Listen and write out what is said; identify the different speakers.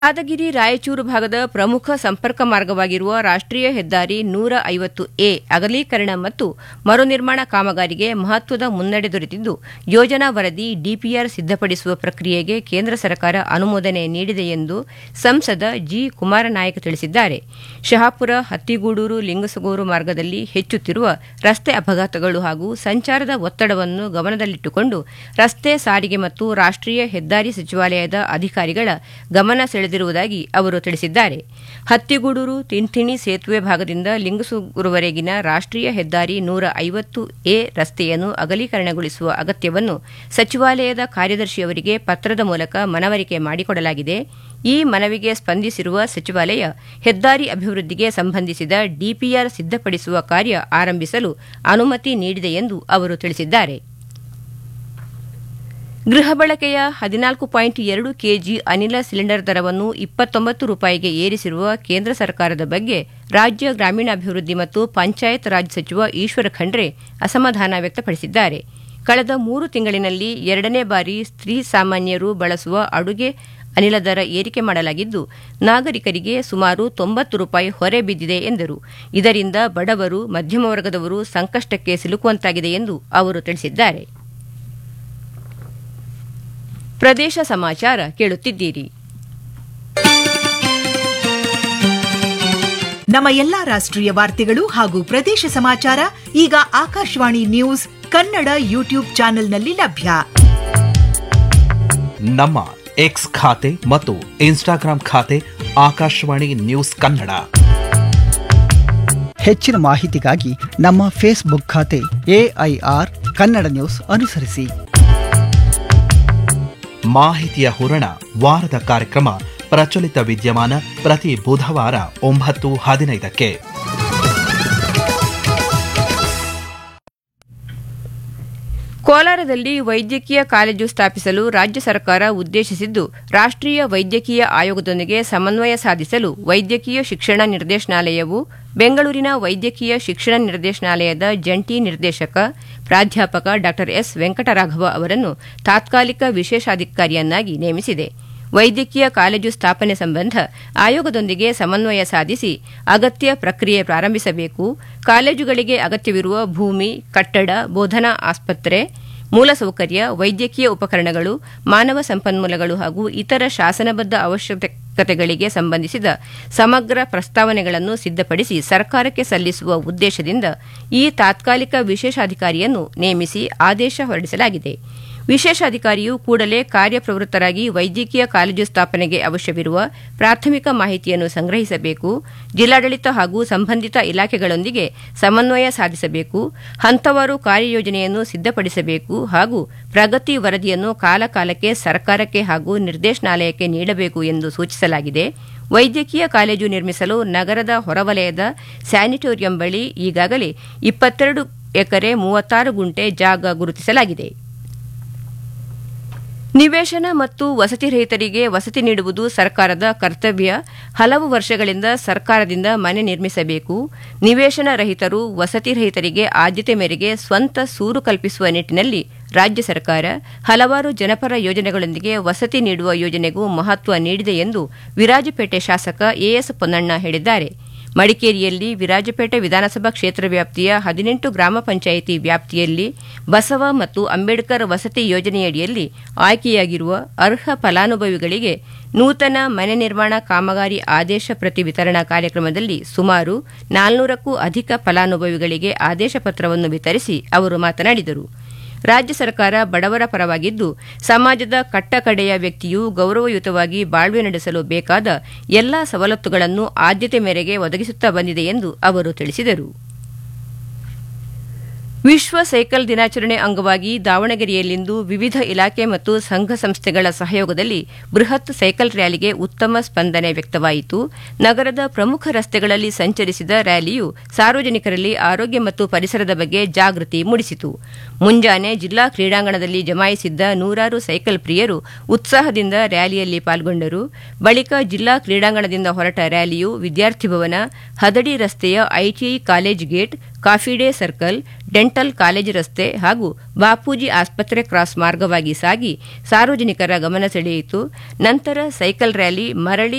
Speaker 1: ಯಾದಗಿರಿ ರಾಯಚೂರು ಭಾಗದ ಪ್ರಮುಖ ಸಂಪರ್ಕ ಮಾರ್ಗವಾಗಿರುವ ರಾಷ್ಟೀಯ ಹೆದ್ದಾರಿ ನೂರ ಐವತ್ತು ಎ ಅಗಲೀಕರಣ ಮತ್ತು ಮರುನಿರ್ಮಾಣ ಕಾಮಗಾರಿಗೆ ಮಹತ್ವದ ಮುನ್ನಡೆ ದೊರೆತಿದ್ದು ಯೋಜನಾ ವರದಿ ಡಿಪಿಆರ್ ಸಿದ್ದಪಡಿಸುವ ಪ್ರಕ್ರಿಯೆಗೆ ಕೇಂದ್ರ ಸರ್ಕಾರ ಅನುಮೋದನೆ ನೀಡಿದೆ ಎಂದು ಸಂಸದ ಜಿ ಕುಮಾರನಾಯಕ್ ತಿಳಿಸಿದ್ದಾರೆ ಶಹಾಪುರ ಹತ್ತಿಗೂಡೂರು ಲಿಂಗಸಗೂರು ಮಾರ್ಗದಲ್ಲಿ ಹೆಚ್ಚುತ್ತಿರುವ ರಸ್ತೆ ಅಪಘಾತಗಳು ಹಾಗೂ ಸಂಚಾರದ ಒತ್ತಡವನ್ನು ಗಮನದಲ್ಲಿಟ್ಟುಕೊಂಡು ರಸ್ತೆ ಸಾರಿಗೆ ಮತ್ತು ರಾಷ್ಟೀಯ ಹೆದ್ದಾರಿ ಸಚಿವಾಲಯದ ಅಧಿಕಾರಿಗಳ ಗಮನ ಸೆಳೆದಿರುವುದಾಗಿ ಅವರು ತಿಳಿಸಿದ್ದಾರೆ ಹತ್ತಿಗೂಡೂರು ತಿಂಥಿಣಿ ಸೇತುವೆ ಭಾಗದಿಂದ ಲಿಂಗಸೂರುವರೆಗಿನ ರಾಷ್ಟೀಯ ಹೆದ್ದಾರಿ ನೂರ ಐವತ್ತು ಎ ರಸ್ತೆಯನ್ನು ಅಗಲೀಕರಣಗೊಳಿಸುವ ಅಗತ್ಯವನ್ನು ಸಚಿವಾಲಯದ ಕಾರ್ಯದರ್ಶಿಯವರಿಗೆ ಪತ್ರದ ಮೂಲಕ ಮನವರಿಕೆ ಮಾಡಿಕೊಡಲಾಗಿದೆ ಈ ಮನವಿಗೆ ಸ್ಪಂದಿಸಿರುವ ಸಚಿವಾಲಯ ಹೆದ್ದಾರಿ ಅಭಿವೃದ್ಧಿಗೆ ಸಂಬಂಧಿಸಿದ ಡಿಪಿಆರ್ ಸಿದ್ದಪಡಿಸುವ ಕಾರ್ಯ ಆರಂಭಿಸಲು ಅನುಮತಿ ನೀಡಿದೆ ಎಂದು ಅವರು ತಿಳಿಸಿದ್ದಾರೆ ಗೃಹ ಬಳಕೆಯ ಹದಿನಾಲ್ಕು ಪಾಯಿಂಟ್ ಎರಡು ಕೆಜಿ ಅನಿಲ ಸಿಲಿಂಡರ್ ದರವನ್ನು ಇಪ್ಪತ್ತೊಂಬತ್ತು ರೂಪಾಯಿಗೆ ಏರಿಸಿರುವ ಕೇಂದ್ರ ಸರ್ಕಾರದ ಬಗ್ಗೆ ರಾಜ್ಯ ಗ್ರಾಮೀಣಾಭಿವೃದ್ಧಿ ಮತ್ತು ಪಂಚಾಯತ್ ರಾಜ್ ಸಚಿವ ಈಶ್ವರ ಖಂಡ್ರೆ ಅಸಮಾಧಾನ ವ್ಯಕ್ತಪಡಿಸಿದ್ದಾರೆ ಕಳೆದ ಮೂರು ತಿಂಗಳಿನಲ್ಲಿ ಎರಡನೇ ಬಾರಿ ಸ್ತ್ರೀ ಸಾಮಾನ್ಯರು ಬಳಸುವ ಅಡುಗೆ ಅನಿಲ ದರ ಏರಿಕೆ ಮಾಡಲಾಗಿದ್ದು ನಾಗರಿಕರಿಗೆ ಸುಮಾರು ತೊಂಬತ್ತು ರೂಪಾಯಿ ಹೊರೆ ಬಿದ್ದಿದೆ ಎಂದರು ಇದರಿಂದ ಬಡವರು ಮಧ್ಯಮ ವರ್ಗದವರು ಸಂಕಷ್ಟಕ್ಕೆ ಸಿಲುಕುವಂತಾಗಿದೆ ಎಂದು ಅವರು ತಿಳಿಸಿದ್ದಾರೆ ಪ್ರದೇಶ ಸಮಾಚಾರ ಕೇಳುತ್ತಿದ್ದೀರಿ
Speaker 2: ನಮ್ಮ ಎಲ್ಲಾ ರಾಷ್ಟ್ರೀಯ ವಾರ್ತೆಗಳು ಹಾಗೂ ಪ್ರದೇಶ ಸಮಾಚಾರ ಈಗ ಆಕಾಶವಾಣಿ ನ್ಯೂಸ್ ಕನ್ನಡ ಯೂಟ್ಯೂಬ್ ಚಾನೆಲ್ನಲ್ಲಿ ಲಭ್ಯ
Speaker 3: ನಮ್ಮ ಎಕ್ಸ್ ಖಾತೆ ಮತ್ತು ಇನ್ಸ್ಟಾಗ್ರಾಂ ಖಾತೆ ಆಕಾಶವಾಣಿ ನ್ಯೂಸ್ ಕನ್ನಡ
Speaker 4: ಹೆಚ್ಚಿನ ಮಾಹಿತಿಗಾಗಿ ನಮ್ಮ ಫೇಸ್ಬುಕ್ ಖಾತೆ ಎಐಆರ್ ಕನ್ನಡ ನ್ಯೂಸ್ ಅನುಸರಿಸಿ
Speaker 3: ಮಾಹಿತಿಯ ಹೂರಣ ವಾರದ ಕಾರ್ಯಕ್ರಮ ಪ್ರಚಲಿತ ವಿದ್ಯಮಾನ ಪ್ರತಿ ಬುಧವಾರ ಒಂಬತ್ತು ಹದಿನೈದಕ್ಕೆ
Speaker 1: ಕೋಲಾರದಲ್ಲಿ ವೈದ್ಯಕೀಯ ಕಾಲೇಜು ಸ್ಥಾಪಿಸಲು ರಾಜ್ಯ ಸರ್ಕಾರ ಉದ್ದೇಶಿಸಿದ್ದು ರಾಷ್ಟೀಯ ವೈದ್ಯಕೀಯ ಆಯೋಗದೊಂದಿಗೆ ಸಮನ್ವಯ ಸಾಧಿಸಲು ವೈದ್ಯಕೀಯ ಶಿಕ್ಷಣ ನಿರ್ದೇಶನಾಲಯವು ಬೆಂಗಳೂರಿನ ವೈದ್ಯಕೀಯ ಶಿಕ್ಷಣ ನಿರ್ದೇಶನಾಲಯದ ಜಂಟಿ ನಿರ್ದೇಶಕ ಪ್ರಾಧ್ಯಾಪಕ ಡಾ ಎಸ್ ವೆಂಕಟರಾಘವ ಅವರನ್ನು ತಾತ್ಕಾಲಿಕ ವಿಶೇಷಾಧಿಕಾರಿಯನ್ನಾಗಿ ನೇಮಿಸಿದೆ ವೈದ್ಯಕೀಯ ಕಾಲೇಜು ಸ್ಥಾಪನೆ ಸಂಬಂಧ ಆಯೋಗದೊಂದಿಗೆ ಸಮನ್ವಯ ಸಾಧಿಸಿ ಅಗತ್ಯ ಪ್ರಕ್ರಿಯೆ ಪ್ರಾರಂಭಿಸಬೇಕು ಕಾಲೇಜುಗಳಿಗೆ ಅಗತ್ಯವಿರುವ ಭೂಮಿ ಕಟ್ಟಡ ಬೋಧನಾ ಆಸ್ಪತ್ರೆ ಮೂಲಸೌಕರ್ಯ ವೈದ್ಯಕೀಯ ಉಪಕರಣಗಳು ಮಾನವ ಸಂಪನ್ಮೂಲಗಳು ಹಾಗೂ ಇತರ ಶಾಸನಬದ್ಧ ಅವಶ್ಯಕತೆಗಳಿಗೆ ಸಂಬಂಧಿಸಿದ ಸಮಗ್ರ ಪ್ರಸ್ತಾವನೆಗಳನ್ನು ಸಿದ್ದಪಡಿಸಿ ಸರ್ಕಾರಕ್ಕೆ ಸಲ್ಲಿಸುವ ಉದ್ದೇಶದಿಂದ ಈ ತಾತ್ಕಾಲಿಕ ವಿಶೇಷಾಧಿಕಾರಿಯನ್ನು ನೇಮಿಸಿ ಆದೇಶ ಹೊರಡಿಸಲಾಗಿದೆ ವಿಶೇಷಾಧಿಕಾರಿಯು ಕೂಡಲೇ ಕಾರ್ಯಪ್ರವೃತ್ತರಾಗಿ ವೈದ್ಯಕೀಯ ಕಾಲೇಜು ಸ್ಥಾಪನೆಗೆ ಅವಶ್ಯವಿರುವ ಪ್ರಾಥಮಿಕ ಮಾಹಿತಿಯನ್ನು ಸಂಗ್ರಹಿಸಬೇಕು ಜಿಲ್ಲಾಡಳಿತ ಹಾಗೂ ಸಂಬಂಧಿತ ಇಲಾಖೆಗಳೊಂದಿಗೆ ಸಮನ್ವಯ ಸಾಧಿಸಬೇಕು ಹಂತವಾರು ಕಾರ್ಯಯೋಜನೆಯನ್ನು ಸಿದ್ದಪಡಿಸಬೇಕು ಹಾಗೂ ಪ್ರಗತಿ ವರದಿಯನ್ನು ಕಾಲಕಾಲಕ್ಕೆ ಸರ್ಕಾರಕ್ಕೆ ಹಾಗೂ ನಿರ್ದೇಶನಾಲಯಕ್ಕೆ ನೀಡಬೇಕು ಎಂದು ಸೂಚಿಸಲಾಗಿದೆ ವೈದ್ಯಕೀಯ ಕಾಲೇಜು ನಿರ್ಮಿಸಲು ನಗರದ ಹೊರವಲಯದ ಸ್ಯಾನಿಟೋರಿಯಂ ಬಳಿ ಈಗಾಗಲೇ ಇಪ್ಪತ್ತೆರಡು ಎಕರೆ ಮೂವತ್ತಾರು ಗುಂಟೆ ಜಾಗ ಗುರುತಿಸಲಾಗಿದೆ ನಿವೇಶನ ಮತ್ತು ವಸತಿ ರಹಿತರಿಗೆ ವಸತಿ ನೀಡುವುದು ಸರ್ಕಾರದ ಕರ್ತವ್ಯ ಹಲವು ವರ್ಷಗಳಿಂದ ಸರ್ಕಾರದಿಂದ ಮನೆ ನಿರ್ಮಿಸಬೇಕು ನಿವೇಶನ ರಹಿತರು ವಸತಿ ರಹಿತರಿಗೆ ಆದ್ಯತೆ ಮೇರೆಗೆ ಸ್ವಂತ ಸೂರು ಕಲ್ಪಿಸುವ ನಿಟ್ಟಿನಲ್ಲಿ ರಾಜ್ಯ ಸರ್ಕಾರ ಹಲವಾರು ಜನಪರ ಯೋಜನೆಗಳೊಂದಿಗೆ ವಸತಿ ನೀಡುವ ಯೋಜನೆಗೂ ಮಹತ್ವ ನೀಡಿದೆ ಎಂದು ವಿರಾಜಪೇಟೆ ಶಾಸಕ ಎಎಸ್ ಪೊನ್ನಣ್ಣ ಹೇಳಿದ್ದಾರೆ ಮಡಿಕೇರಿಯಲ್ಲಿ ವಿರಾಜಪೇಟೆ ವಿಧಾನಸಭಾ ಕ್ಷೇತ್ರ ವ್ಯಾಪ್ತಿಯ ಹದಿನೆಂಟು ಗ್ರಾಮ ಪಂಚಾಯಿತಿ ವ್ಯಾಪ್ತಿಯಲ್ಲಿ ಬಸವ ಮತ್ತು ಅಂಬೇಡ್ಕರ್ ವಸತಿ ಯೋಜನೆಯಡಿಯಲ್ಲಿ ಆಯ್ಕೆಯಾಗಿರುವ ಅರ್ಹ ಫಲಾನುಭವಿಗಳಿಗೆ ನೂತನ ಮನೆ ನಿರ್ಮಾಣ ಕಾಮಗಾರಿ ಆದೇಶ ಪ್ರತಿ ವಿತರಣಾ ಕಾರ್ಯಕ್ರಮದಲ್ಲಿ ಸುಮಾರು ನಾಲ್ನೂರಕ್ಕೂ ಅಧಿಕ ಫಲಾನುಭವಿಗಳಿಗೆ ಆದೇಶ ಪತ್ರವನ್ನು ವಿತರಿಸಿ ಅವರು ಮಾತನಾಡಿದರು ರಾಜ್ಯ ಸರ್ಕಾರ ಬಡವರ ಪರವಾಗಿದ್ದು ಸಮಾಜದ ಕಟ್ಟಕಡೆಯ ವ್ಯಕ್ತಿಯು ಗೌರವಯುತವಾಗಿ ಬಾಳ್ವೆ ನಡೆಸಲು ಬೇಕಾದ ಎಲ್ಲಾ ಸವಲತ್ತುಗಳನ್ನು ಆದ್ಯತೆ ಮೇರೆಗೆ ಒದಗಿಸುತ್ತಾ ಬಂದಿದೆ ಎಂದು ಅವರು ತಿಳಿಸಿದರು ವಿಶ್ವ ಸೈಕಲ್ ದಿನಾಚರಣೆ ಅಂಗವಾಗಿ ದಾವಣಗೆರೆಯಲ್ಲಿಂದು ವಿವಿಧ ಇಲಾಖೆ ಮತ್ತು ಸಂಘ ಸಂಸ್ಥೆಗಳ ಸಹಯೋಗದಲ್ಲಿ ಬೃಹತ್ ಸೈಕಲ್ ರ್ಯಾಲಿಗೆ ಉತ್ತಮ ಸ್ಪಂದನೆ ವ್ಯಕ್ತವಾಯಿತು ನಗರದ ಪ್ರಮುಖ ರಸ್ತೆಗಳಲ್ಲಿ ಸಂಚರಿಸಿದ ರ್ಯಾಲಿಯು ಸಾರ್ವಜನಿಕರಲ್ಲಿ ಆರೋಗ್ಯ ಮತ್ತು ಪರಿಸರದ ಬಗ್ಗೆ ಜಾಗೃತಿ ಮೂಡಿಸಿತು ಮುಂಜಾನೆ ಜಿಲ್ಲಾ ಕ್ರೀಡಾಂಗಣದಲ್ಲಿ ಜಮಾಯಿಸಿದ್ದ ನೂರಾರು ಸೈಕಲ್ ಪ್ರಿಯರು ಉತ್ಸಾಹದಿಂದ ರ್ಯಾಲಿಯಲ್ಲಿ ಪಾಲ್ಗೊಂಡರು ಬಳಿಕ ಜಿಲ್ಲಾ ಕ್ರೀಡಾಂಗಣದಿಂದ ಹೊರಟ ರ್ಯಾಲಿಯು ವಿದ್ಯಾರ್ಥಿ ಭವನ ಹದಡಿ ರಸ್ತೆಯ ITI college gate Coffee Day circle dental college ರಸ್ತೆ ಹಾಗೂ ಬಾಪೂಜಿ ಆಸ್ಪತ್ರೆ ಕ್ರಾಸ್ ಮಾರ್ಗವಾಗಿ ಸಾಗಿ ಸಾರ್ವಜನಿಕರ ಗಮನ ಸೆಳೆಯಿತು ನಂತರ ಸೈಕಲ್ ರ್ಯಾಲಿ ಮರಳಿ